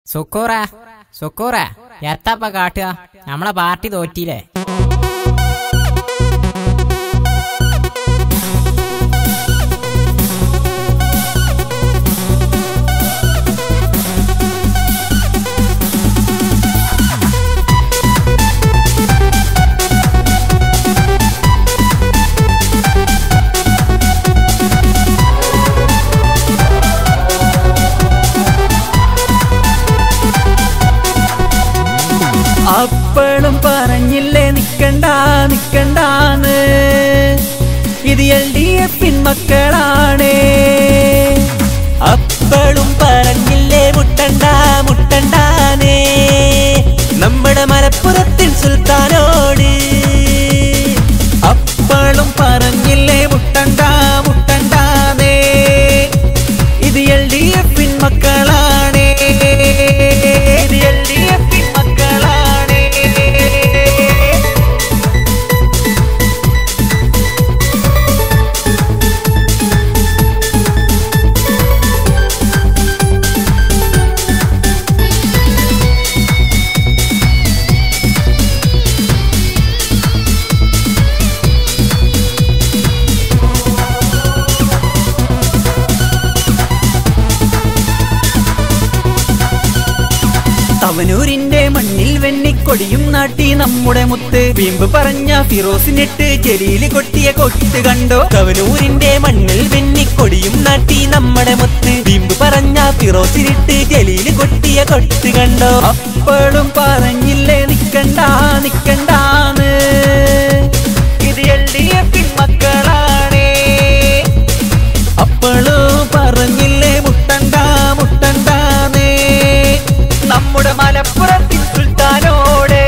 സുക്കൂറ സുക്കൂറ എത്തപ്പ കാട്ടുക നമ്മളെ പാർട്ടി തോറ്റില്ലേ അപ്പളും പറഞ്ഞില്ലേ നിക്കണ്ട നിക്കണ്ടാന്ന് ഇത് എൽ ഡി എഫിൻ മക്കളാണ് അപ്പളും പറഞ്ഞില്ലേ മുട്ടണ്ട മുട്ടണ്ടാനേ നമ്മുടെ മലപ്പുറത്തിൻ സുൽത്താനോട് അപ്പളും പറഞ്ഞില്ലേ മുട്ടണ്ട മുട്ടണ്ടാനേ ഇത് എൽ ഡി എഫിൻ മക്കളാണ് ഇത് എൽ ഡി എഫിൻ മക്കളാണ് തവനൂരിന്റെ മണ്ണിൽ വെണ്ണിക്കൊടിയും നാട്ടി നമ്മുടെ മുത്ത് വീമ്പ് പറഞ്ഞ ഫിറോസിനിട്ട് ജലീല് കൊട്ടിയ കൊട്ട് കണ്ടോ തവനൂരിന്റെ മണ്ണിൽ വെണ്ണിക്കൊടിയും നാട്ടി നമ്മുടെ മുത്ത് വീമ്പ് പറഞ്ഞ ഫിറോസിനിട്ട് ജലീല് കൊട്ടിയ കൊട്ട് കണ്ടോ അപ്പോഴും പറഞ്ഞില്ലേ നിക്കണ്ട നിക്കണ്ടാന്ന് ഇത് എൽ ഡി എഫിൻ മക്കളാണേ അപ്പോഴും പറഞ്ഞില്ലേ മുട്ടണ്ട മുട്ടണ്ടാന്നേ നമ്മുടെ മലപ്പുറത്തിൻ സുൽത്താനോടെ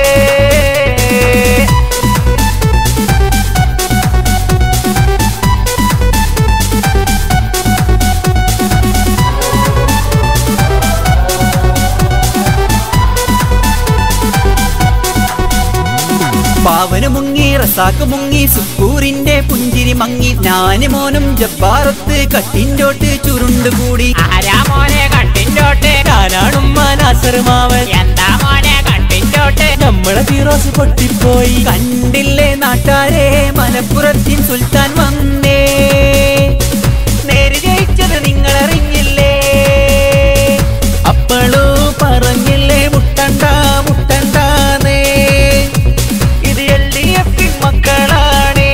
പാവന് മുങ്ങി റസാക്ക് മുങ്ങി സുക്കൂറിന്റെ പുഞ്ചിരി മങ്ങി ഞാന് മോനും ജബ്ബാറത്ത് കട്ടിൻറ്റോട്ട് ചുരുണ്ടുകൂടി ആരാ മോനെ കട്ടിൻറ്റോട്ട് ഞാനാണുമ്മ നാസർ മാവൻ എന്താ മോനെ കട്ടിൻറ്റോട്ട് നമ്മളെ ഫിറോസ് പൊട്ടിപ്പോയി കണ്ടില്ലേ നാട്ടാരെ മലപ്പുറത്തിൻ സുൽത്താൻ വന്നേ നേര് ജയിച്ചത് നിങ്ങൾ അറിഞ്ഞില്ലേ അപ്പോഴോ പറഞ്ഞില്ലേ മുട്ടണ്ട മുട്ടണ്ടാന്നേ ഇത് എൽ ഡി എഫിൻ മക്കളാണേ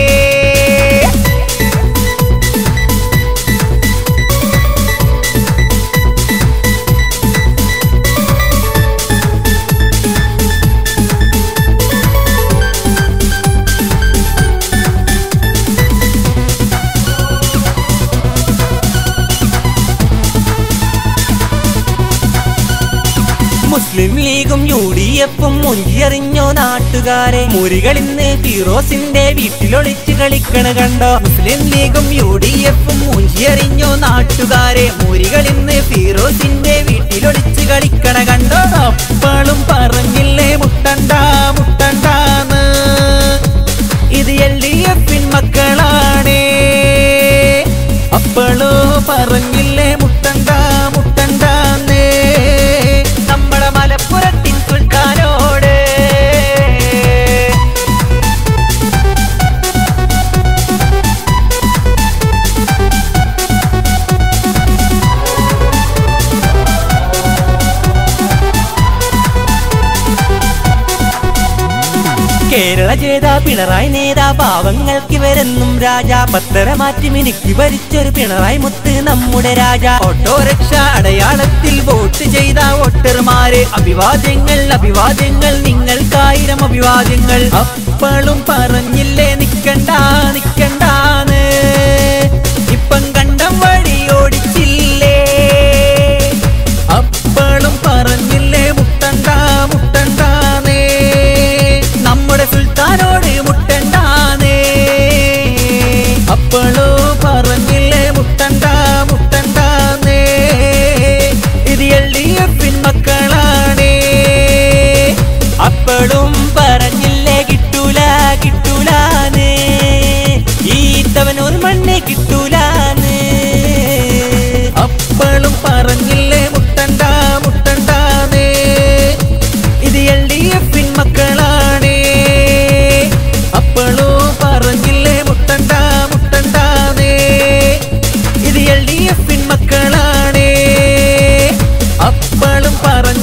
മുസ്ലിം ലീഗും യു ഡി എഫും മുഞ്ചിയറിഞ്ഞോ നാട്ടുകാരെ മുറികളിന്ന് ഫിറോസിന്റെ വീട്ടിലൊളിച്ച് കളിക്കണ കണ്ടോ മുസ്ലിം ലീഗും യു ഡി എഫും മുഞ്ചിയറിഞ്ഞോ നാട്ടുകാരെ മുറികളിന്ന് ഫിറോസിന്റെ വീട്ടിലൊളിച്ച് കളിക്കണ കണ്ടോ അപ്പോഴും പറഞ്ഞില്ലേ മുട്ടണ്ട മുട്ടണ്ടാന്ന് ഇത് എൽ ഡി എഫിൻ മക്കളാണേ അപ്പോഴോ പറഞ്ഞില്ലേ മുട്ടണ്ട മുട്ടണ്ടാന്നേ നമ്മളെ മലപ്പുറത്തിൻ സുൽത്താനോട് കേരള ജേത പിണറായി നേതാ പാവങ്ങൾക്ക് വരെന്നും രാജ പത്തര മാറ്റി മിനുക്കി ഭരിച്ചൊരു പിണറായി മുത്ത് നമ്മുടെ രാജ ഓട്ടോറിക്ഷ അടയാളത്തിൽ വോട്ട് ചെയ്ത വോട്ടർമാരെ അഭിവാദ്യങ്ങൾ അഭിവാദ്യങ്ങൾ നിങ്ങൾക്കായിരം അഭിവാദ്യങ്ങൾ അപ്പോഴും പറഞ്ഞില്ലേ നിക്കണ്ട നിക്കണ്ടാന്ന് ഇപ്പം കണ്ടം വഴി ഓടിച്ചില്ലേ അപ്പോഴും പറഞ്ഞില്ലേ മുട്ടണ്ട മുട്ടണ്ടാന്നേ നമ്മുടെ സുൽത്താനോട് മുട്ടണ്ടാന്നേ അപ്പോഴോ പറഞ്ഞില്ലേ മുട്ടണ്ട മുട്ടണ്ടാന്നേ ഇത് എൽ ഡി എഫിൻ മക്കളാണേ അപ്പോഴും പറഞ്ഞില്ലേ കിട്ടൂല കിട്ടൂലാന്ന് ഈ തവനൂർ മണ്ണെ കിട്ടൂലാന്ന് അപ്പോഴും പറഞ്ഞില്ലേ മുട്ടണ്ട മുട്ടണ്ട മക്കളാണേ അപ്പളും പറഞ്ഞു